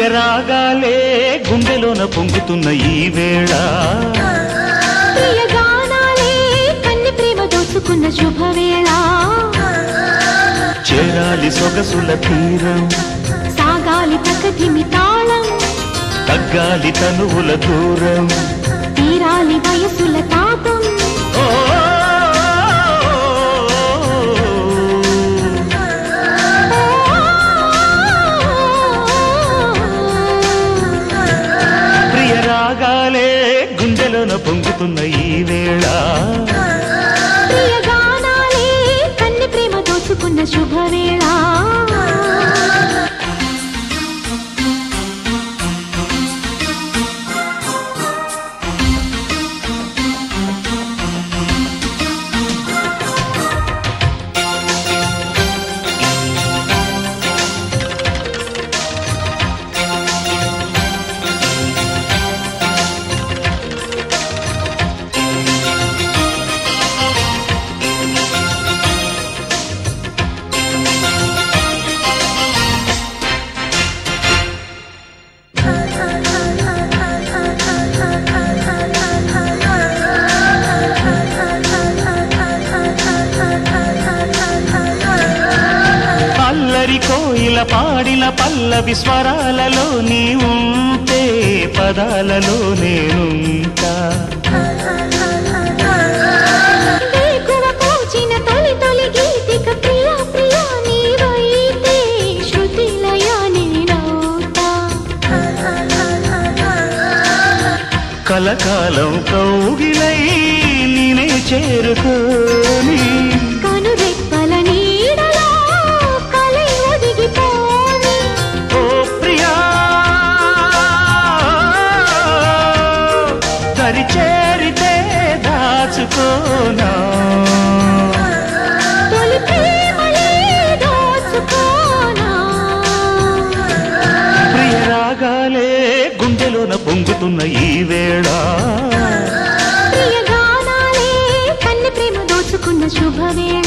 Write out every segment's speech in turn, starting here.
ప్రియ రాగాలే గుండెలోన పొంగుతున్న ఈ వేళ ప్రియ గానాలే కన్ని ప్రేమ దోచుకున్న శుభవేళ చేరాలి సొగసుల తీరం సాగాలి ప్రకృతిమి తాళం తగ్గాలి తనువుల దూరం తీరాలి వయసుల తాపం ఓ ప్రియ రాగాలే గుండెలోన పొంగుతున్న ఈ వేళ ప్రియ గానాలే కన్ని ప్రేమ దోచుకున్న శుభవేళ అల్లరి కోయిల పాడిన పల్లవి స్వరాలలో నీ ఉంటే పదాలలో నేనుంటా వేకువ పూచిన తొలి తొలి గీతిక ప్రియ ప్రియ నీవైతే శృతిలయ నేనవుతా కలకాలం కౌగిలై నేనే చేరుకోని కనురెప్పల నీడలో కలై ఒదిగిపోని ఓ ప్రియా దరి చేరితే దాచుకోనా తొలి ప్రేమలే దోచుకోనా ప్రియ రాగాలే గుండెలోన పొంగుతున్న ఈ వేళ ప్రియ గానాలే కన్ని ప్రేమ దోచుకున్న శుభవేళ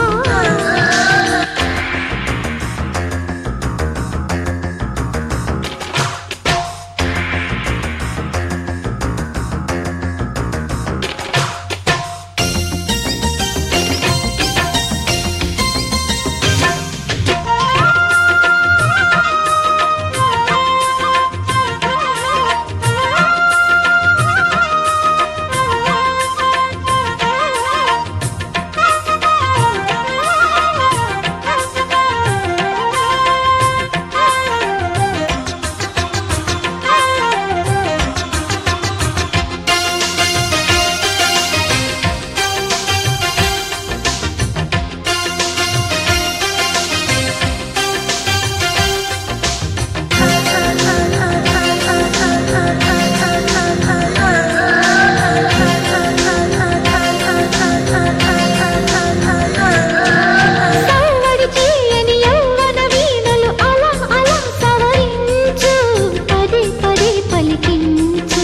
సవ్వడి చేయని యవ్వన వీణలు అలా అలా సవరించు పదే పదే పలికించు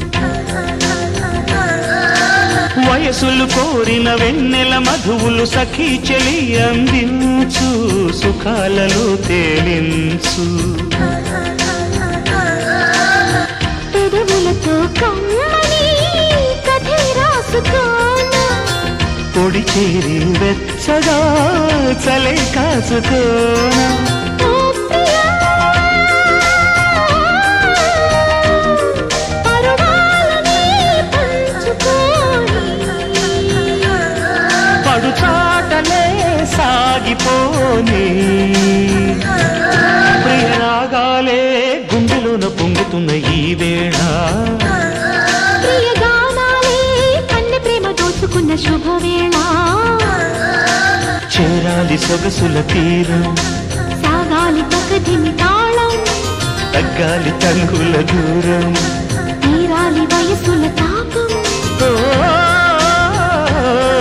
వయసులు కోరిన వెన్నెల మధువులు సఖీ చెలి అందించు సుఖాలలో తేలించు పెదవులతో కమ్మని కథే రాసుకోనా పొడి చేరి వెచ్చగా చలే కాచుకోనా ఓ ప్రియా పరువాలని పంచుకోని పడు చాటలే సాగిపోని ప్రియ రాగాలే గుండెలోన పొంగుతున్న ఈ వేళ ప్రియ గానాలే కన్నె ప్రేమ దోచుకున్న శుభవేళ చేరాలి సొగసుల తీరం సాగాలి ప్రకృతిని తాళం తగ్గాలి తంగుల దూరం తీరాలి వయసుల తాపం ఓ